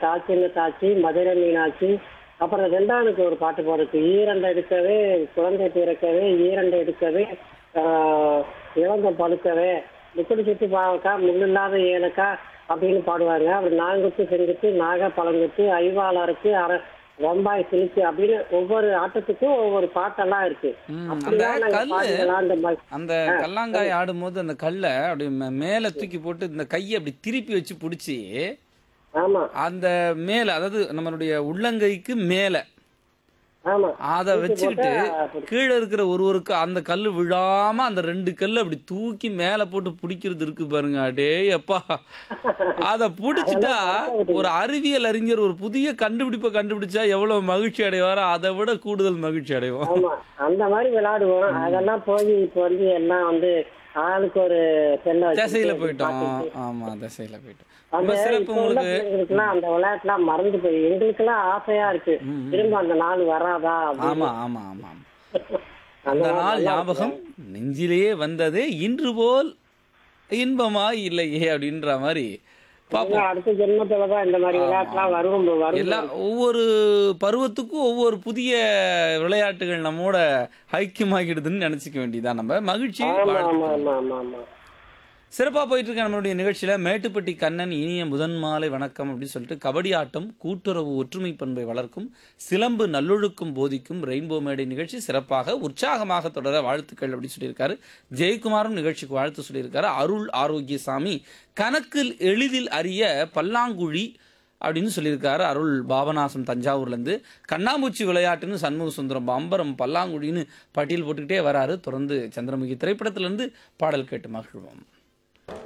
தாச்சின்னு தாச்சி மதுரை மீனாட்சி அப்புறம் ரெண்டானுக்கு ஒரு பாட்டு போடுறது ஈரண்டை எடுக்கவே குழந்தை பிறக்கவே ஈரண்டை எடுக்கவே ஆஹ், இளந்த பழுக்கவே முக்குடி சுத்தி பாவக்கா முள்ளில்லாத ஏலக்கா அப்படின்னு பாடுவாங்க அப்புறம் நாங்குத்து செங்குத்து நாக பழங்குத்து ஐவாளருக்கு அர வம்பாய் சிலுக்கு அப்படின்னு ஒவ்வொரு ஆட்டத்துக்கும் ஒவ்வொரு பாட்டெல்லாம் இருக்கு ம், அப்படிலாம் அந்த நாங்க கல்லு பாட்டுலாம் அந்த மாதிரி அந்த கல்லாங்காய் ஆடும்போது அந்த கல்லை அப்படி மே- மேல தூக்கி போட்டு இந்த கையை அப்படி திருப்பி வச்சு பிடிச்சி ஆமா அந்த மேல அதாவது நம்மளுடைய உள்ளங்கைக்கு மேல ஆமா அதை வச்சுக்கிட்டு கீழே இருக்கிற ஒரு ஒரு க- அந்த கல்லு விழாம அந்த ரெண்டு கல்லு அப்படி தூக்கி மேல போட்டு பிடிக்கிறது இருக்கு பாருங்க அடே அப்பா அத பிடிச்சிட்டா ஒரு அறிவியல் அறிஞர் ஒரு புதிய கண்டுபிடிப்பை கண்டுபிடிச்சா எவ்வளவு மகிழ்ச்சி அடைவாரோ அதை விட கூடுதல் மகிழ்ச்சி அடைவோம் ஆமா அந்த மாதிரி விளையாடுவோம் அதெல்லாம் போய் இப்போ வந்து எல்லாம் வந்து ஆளுக்கு ஒரு செல்ல திசையில போயிட்டோம் ஆமா திசையில போயிட்டோம் அந்த ரொம்ப சிறப்பு இப்போ உள்ள உங்களுக்கு பிள்ளைங்களுக்குலாம் அந்த விளையாட்டுலாம் மறந்து போய் எங்களுக்கெல்லாம் ஆசையா இருக்கு திரும்ப அந்த நாள் வராதா அப்படின்னு. ஆமா ஆமா ஆமா ஆமா. அந்த நாள் ஞாபகம் நெஞ்சிலேயே வந்ததே இன்று போல் இன்பமா இல்லையே அப்படின்ற மாதிரி பாப்போம் ஏன்னா அடுத்த ஜென்மத்துல தான் இந்த மாதிரி விளையாட்டுலாம் வரும் வரும் எல்லா ஒவ்வொரு பருவத்துக்கும் ஒவ்வொரு புதிய விளையாட்டுகள் நம்மோட ஐக்கியமாகிடுதுன்னு நினைச்சுக்க வேண்டியதான் நம்ம மகிழ்ச்சி ஆமா வாழ்த்து. ஆமா ஆமா ஆமா ஆமா சிறப்பாக போயிட்டு இருக்க நம்மளுடைய நிகழ்ச்சியில மேட்டுப்பட்டி கண்ணன் இனிய முதன் மாலை வணக்கம் அப்படின்னு சொல்லிட்டு கபடி ஆட்டம் கூட்டுறவு ஒற்றுமை பண்பை வளர்க்கும் சிலம்பு நல்லொழுக்கும் போதிக்கும் ரெயின்போ மேடை நிகழ்ச்சி சிறப்பாக உற்சாகமாக தொடர வாழ்த்துக்கள் அப்படின்னு சொல்லியிருக்காரு ஜெயக்குமாரும் நிகழ்ச்சிக்கு வாழ்த்து சொல்லியிருக்காரு அருள் ஆரோக்கியசாமி கணக்கில் எளிதில் அறிய பல்லாங்குழி அப்படின்னு சொல்லியிருக்காரு அருள் பாபநாசம் தஞ்சாவூர்லேருந்து கண்ணாமூச்சி விளையாட்டுன்னு சண்முக சுந்தரம் பம்பரம் பல்லாங்குழின்னு பட்டியல் போட்டுக்கிட்டே வராரு தொடர்ந்து சந்திரமுகி திரைப்படத்திலேருந்து பாடல் கேட்டு மகிழ்வோம்